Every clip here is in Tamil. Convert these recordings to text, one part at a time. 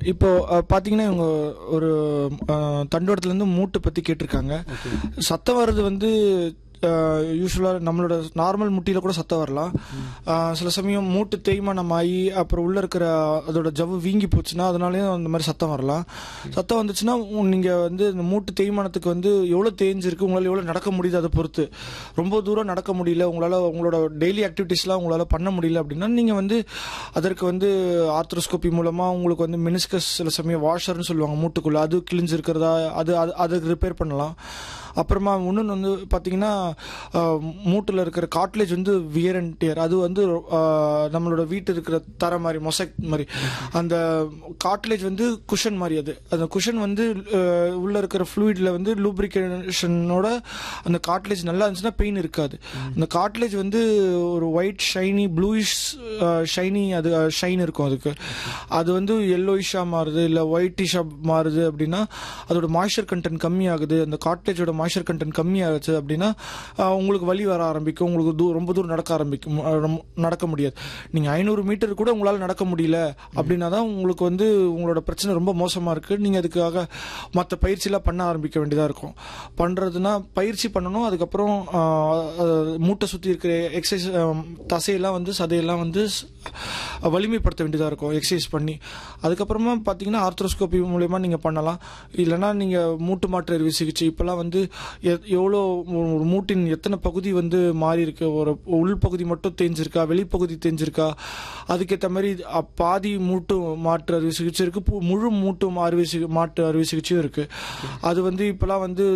இப்போ அஹ், பாத்தீங்கன்னா இவங்க ஒரு அஹ், தண்டோரத்துல இருந்து மூட்டை பத்தி கேட்டிருக்காங்க சத்தம் வர்றது வந்து யூஸ்வலாக நம்மளோட நார்மல் முட்டியில் கூட சத்தம் வரலாம் அஹ், சில சமயம் மூட்டு தேய்மானம் ஆகி அப்புறம் உள்ள இருக்கிற அதோட ஜவ்வு வீங்கி போச்சுன்னா அதனாலயும் அந்த மாதிரி சத்தம் வரலாம் சத்தம் வந்துச்சுன்னா உ- நீங்க வந்து இந்த மூட்டு தேய்மானத்துக்கு வந்து எவ்வளோ தேஞ்சிருக்கு உங்களால் எவ்வளோ நடக்க முடியுது அதை பொறுத்து ரொம்ப தூரம் நடக்க முடியல உங்களால் உங்களோட டெய்லி ஆக்டிவிட்டீஸ்லாம் உங்களால் பண்ண முடியல அப்படின்னா நீங்கள் வந்து அதற்கு வந்து ஆர்த்ரோஸ்கோபி மூலமாக உங்களுக்கு வந்து மினிஸ்கஸ் சில சமயம் வாஷர்னு சொல்லுவாங்க மூட்டுக்குள்ளே அது கிழிஞ்சிருக்கிறதா அது அது அதுக்கு ரிப்பேர் பண்ணலாம் அப்புறமா இன்னொன்று வந்து பார்த்தீங்கன்னா மூட்டில் இருக்கிற காட்லேஜ் வந்து வியர் அண்ட் டியர் அது வந்து ஆஹ், நம்மளோட வீட்டு இருக்கிற தர மாதிரி மொசைக் மாதிரி அந்த காட்லேஜ் வந்து குஷன் மாதிரி அது அந்த குஷன் வந்து ஆஹ், உள்ள இருக்கிற ஃப்ளூயிடில் வந்து லூப்ரிகேஷனோட அந்த காட்லேஜ் நல்லா இருந்துச்சுன்னா பெயின் இருக்காது அந்த காட்லேஜ் வந்து ஒரு ஒயிட் ஷைனி ப்ளூயிஷ் ஷைனி அது ஷைன் இருக்கும் அதுக்கு அது வந்து எல்லோயிஷாக மாறுது இல்லை ஒயிட்டிஷாக மாறுது அப்படின்னா அதோட மாய்ஸ்சர் கண்டென்ட் கம்மியாகுது அந்த காட்லேஜோட மாய்ஸ்சர் கண்டென்ட் கம்மியாகுச்சு அப்படின்னா ஆஹ், உங்களுக்கு வலி வர ஆரம்பிக்கும் உங்களுக்கு தூ ரொம்ப தூரம் நடக்க ஆரம்பிக்கும் அஹ், ரொம்ப- நடக்க முடியாது நீங்கள் ஐநூறு மீட்டர் கூட உங்களால் நடக்க முடியல அப்படின்னா தான் உங்களுக்கு வந்து உங்களோட பிரச்சனை ரொம்ப மோசமாக இருக்குது நீங்கள் அதுக்காக மற்ற பயிற்சியெல்லாம் பண்ண ஆரம்பிக்க வேண்டியதாக இருக்கும் பண்ணுறதுனா பயிற்சி பண்ணணும் அதுக்கப்புறம் ஆஹ், அஹ், மூட்டை சுற்றி இருக்கிற எக்ஸசைஸ் தசையெல்லாம் வந்து சதையெல்லாம் வந்து ஸ்- வலிமைப்படுத்த வேண்டியதாக இருக்கும் எக்ஸசைஸ் பண்ணி அதுக்கப்புறமா பார்த்தீங்கன்னா ஆர்த்ரோஸ்கோபி மூலயமா நீங்கள் பண்ணலாம் இல்லைன்னா நீங்கள் மூட்டு மாற்று அறுவை சிகிச்சை இப்போல்லாம் வந்து எ- எவ்வளோ ஒரு மூட்டின் எத்தனை பகுதி வந்து மாறி இருக்கு ஒரு உள் பகுதி மட்டும் தேஞ்சிருக்கா வெளிப்பகுதி தேஞ்சிருக்கா அதுக்கேற்ற மாதிரி அ- பாதி மூட்டு மாற்று அறுவை சிகிச்சை இருக்கு பு- முழு மூட்டு அறுவை சிகி மாற்று அறுவை சிகிச்சையும் இருக்கு அது வந்து இப்போல்லாம் வந்து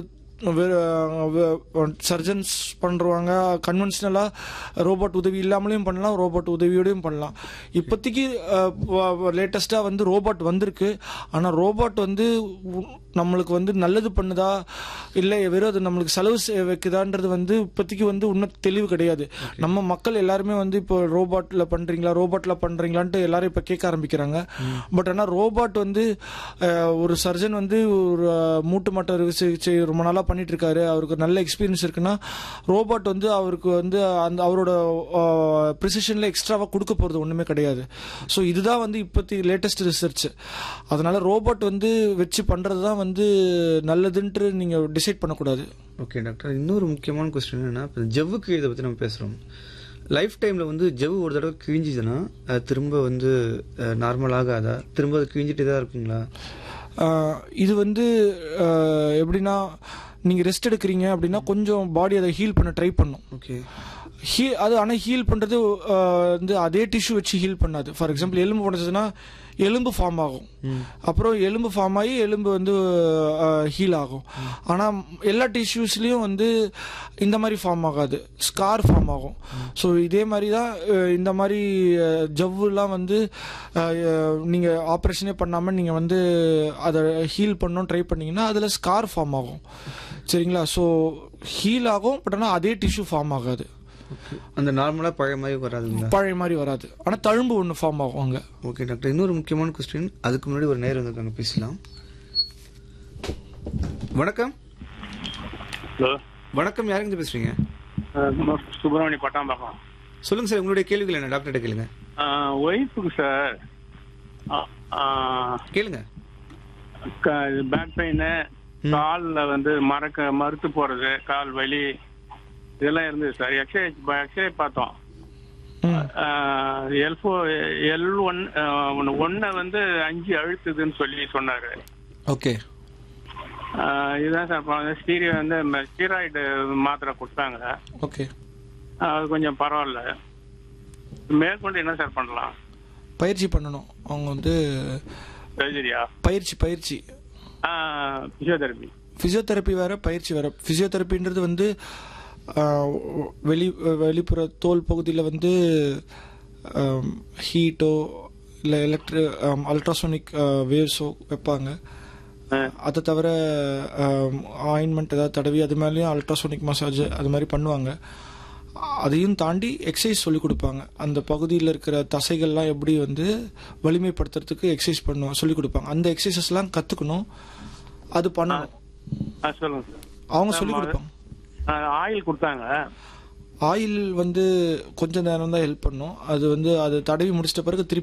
சர்ஜன்ஸ் பண்ணுறவங்க கன்வென்ஷனலாக ரோபோட் உதவி இல்லாமலையும் பண்ணலாம் ரோபோட் உதவியோடையும் பண்ணலாம் இப்போதைக்கு லேட்டஸ்ட்டாக வந்து ரோபோட் வந்திருக்கு ஆனால் ரோபோட் வந்து உ- நம்மளுக்கு வந்து நல்லது பண்ணுதா இல்லை வெறும் அது நம்மளுக்கு செலவு செ- வைக்குதான்றது வந்து இப்போதைக்கு வந்து இன்னும் தெளிவு கிடையாது நம்ம மக்கள் எல்லாருமே வந்து இப்போ ரோபோட்டில் பண்ணுறீங்களா ரோபோட்டில் பண்ணுறீங்களான்ட்டு எல்லாரும் இப்போ கேட்க ஆரம்பிக்கிறாங்க பட் ஆனால் ரோபோட் வந்து அஹ், ஒரு சர்ஜன் வந்து ஒரு அஹ், மூட்டு மாட்டு அறுவை சிகிச்சை ரொம்ப நாளாக பண்ணிட்டு இருக்காரு அவருக்கு நல்ல எக்ஸ்பீரியன்ஸ் இருக்குன்னா ரோபோட் வந்து அவருக்கு வந்து அந்த அவரோட ப்ரிசிஷனில் எக்ஸ்ட்ராவாக கொடுக்க போகிறது ஒன்றுமே கிடையாது ஸோ இதுதான் வந்து இப்போதைக்கு லேட்டஸ்ட் ரிசர்ச் அதனால ரோபோட் வந்து வச்சு பண்ணுறது தான் வந்து நல்லதுன்ட்டு நீங்கள் டிசைட் பண்ணக்கூடாது ஓகே டாக்டர் இன்னொரு முக்கியமான கொஸ்டின் என்னன்னா இப்போ ஜவ்வுக்கு இதை பற்றி நம்ம பேசுகிறோம் லைஃப் டைமில் வந்து ஜவ்வு ஒரு தடவை கிழிஞ்சிதுன்னா அது திரும்ப வந்து நார்மல் ஆகாதா திரும்ப அது கிழிஞ்சிட்டே தான் இருக்குங்களா ஆஹ் இது வந்து ஆஹ் எப்படின்னா நீங்கள் ரெஸ்ட் எடுக்கிறீங்க அப்படின்னா கொஞ்சம் பாடி அதை ஹீல் பண்ண ட்ரை பண்ணும் ஓகே ஹீ அது ஆனால் ஹீல் பண்ணுறது வந்து அதே டிஷ்யூ வச்சு ஹீல் பண்ணாது ஃபார் எக்ஸாம்பிள் எலும்பு உடஞ்சதுன்னா எலும்பு ஃபார்ம் ஆகும் அப்புறம் எலும்பு ஃபார்ம் ஆகி எலும்பு வந்து ஹீல் ஆகும் ஆனால் எல்லா டிஷ்யூஸ்லேயும் வந்து இந்த மாதிரி ஃபார்ம் ஆகாது ஸ்கார் ஃபார்ம் ஆகும் ஸோ இதே மாதிரி தான் அஹ், இந்த மாதிரி அஹ், ஜவ்வுலாம் வந்து நீங்கள் ஆப்ரேஷனே பண்ணாமல் நீங்கள் வந்து அதை ஹீல் பண்ணணும் ட்ரை பண்ணீங்கன்னா அதில் ஸ்கார் ஃபார்ம் ஆகும் சரிங்களா ஸோ ஹீல் ஆகும் பட் ஆனால் அதே டிஷ்யூ ஃபார்ம் ஆகாது அந்த நார்மலாக பழைய மாதிரி வராதுங்களா பழைய மாதிரி வராது ஆனால் தழும்பு ஒன்று ஃபார்ம் ஆகும் அங்கே ஓகே டாக்டர் இன்னொரு முக்கியமான கொஸ்டின் அதுக்கு முன்னாடி ஒரு நேரம் வந்திருக்காங்க பேசலாம் வணக்கம் ஹலோ வணக்கம் யாருங்க பேசுறீங்க சுப்பிரமணிய பட்டாம்பாக்கம் சொல்லுங்க சார் உங்களுடைய கேள்விகள் என்ன டாக்டர்கிட்ட கேளுங்க ஒய்ஃபுக்கு சார் கேளுங்க பேக் பெயின் காலில் வந்து மறக்க மறுத்து போறது கால் வலி இதெல்லாம் இருந்தது சார் எக்ஸசைஸ் எக்ஸசைஸ் பார்த்தோம் எல் ஃபோ எல் ஒன் ஒன்னை வந்து அஞ்சு அழுத்துதுன்னு சொல்லி சொன்னாரு ஓகே ஆஹ் இதுதான் சார் ஸ்டீரியோ வந்து ஸ்டீராய்டு மாத்திரை கொடுத்தாங்க ஓகே அது கொஞ்சம் பரவாயில்ல மேற்கொண்டு என்ன சார் பண்ணலாம் பயிற்சி பண்ணணும் அவங்க வந்து சர்ஜரியா பயிற்சி பயிற்சி பிசியோதெரபி ஃபிசியோதெரப்பி வேற பயிற்சி வேற ஃபிசியோதெரப்பின்றது வந்து ஆஹ், வெளி வெளிப்புற தோல் பகுதியில் வந்து ஹீட்டோ இல்லை எலக்ட்ரி அல்ட்ராசோனிக் வேவ்ஸோ வைப்பாங்க அதை தவிர ஆயின்மெண்ட் ஏதாவது தடவி அது மேலேயும் அல்ட்ராசோனிக் மசாஜ் அது மாதிரி பண்ணுவாங்க அதையும் தாண்டி எக்ஸசைஸ் சொல்லி கொடுப்பாங்க அந்த பகுதியில் இருக்கிற தசைகள்லாம் எப்படி வந்து வலிமைப்படுத்துறதுக்கு எக்ஸசைஸ் பண்ணுவாங்க சொல்லி கொடுப்பாங்க அந்த எக்ஸசைசஸ்லாம் கற்றுக்கணும் அது பண்ணணும் ஆ சொல்லுங்க சார் அவங்க சொல்லி கொடுப்பாங்க ஆயில் கொடுத்தாங்க ஆயில் வந்து கொஞ்ச நேரம் தான் ஹெல்ப் பண்ணும் அது வந்து அது தடவி முடிச்சிட்ட பிறகு திருப்பி